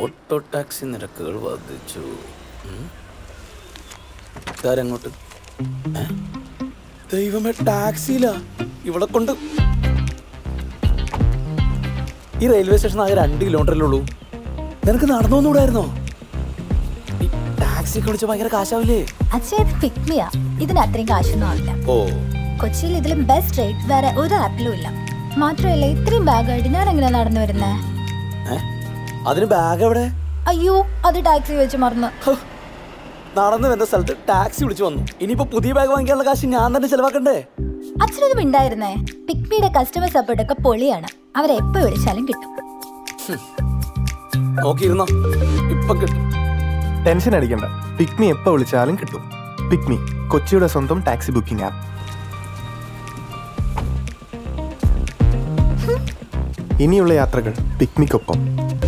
Auto taxi നിരക്കുകൾ വർദ്ധിച്ചു ഉം. ഇതാരങ്ങോട്ട് ഏ? ദൈവമേ ടാക്സിയില്ല ഇവിടെ കൊണ്ട് ഈ റെയിൽവേ സ്റ്റേഷൻ ആകെ രണ്ട് കിലോമീറ്ററല്ലേ ഉള്ളൂ നിനക്ക് നടന്നു വന്നുകൂടായിരുന്നോ ഈ ടാക്സി ഒക്കെ വിളിച്ച് ഭയങ്കര കാശാവില്ലേ അച്ഛാ ഇത് പിക്മിയാ ഇതിന് അത്രയും കാശൊന്നും ആവില്ല ഓ കൊച്ചിയിൽ ഇതിലും ബെസ്റ്റ് റേറ്റ് വേറെ ഒരു ആപ്പിലും ഇല്ല മാത്രമല്ല ഇത്രയും ബാഗായിട്ട് ഞാൻ എങ്ങനെ നടന്നു വരുന്നേ ഏ അതിന് ബാഗ് എവിടെ അയ്യോ അത് ടാക്സി വെച്ച് മറന്നു ഹോ, നടന്നു വരുന്ന സ്ഥലത്ത് ടാക്സി വിളിച്ചു വന്നു ഇനിയിപ്പോ പുതിയ ബാഗ് വാങ്ങിക്കാനുള്ള കാശ് ഞാൻ തന്നെ ചെലവാക്കണ്ടേ അച്ഛനൊന്നും ഉണ്ടായിരുന്നേ പിക്മിയുടെ കസ്റ്റമർ സപ്പോർട്ട് ഒക്കെ പൊളിയാണ് അവരെ എപ്പോ വിളിച്ചാലും കിട്ടും നോക്കിയിരുന്നോ ഇപ്പൊ കിട്ടും ടെൻഷൻ അടിക്കണ്ട പിക്മി എപ്പോൾ വിളിച്ചാലും കിട്ടും പിക്മി കൊച്ചിയുടെ സ്വന്തം ടാക്സി ബുക്കിംഗ് ആപ്പ് ഇനിയുള്ള യാത്രകൾ പിക്മിക്കൊപ്പം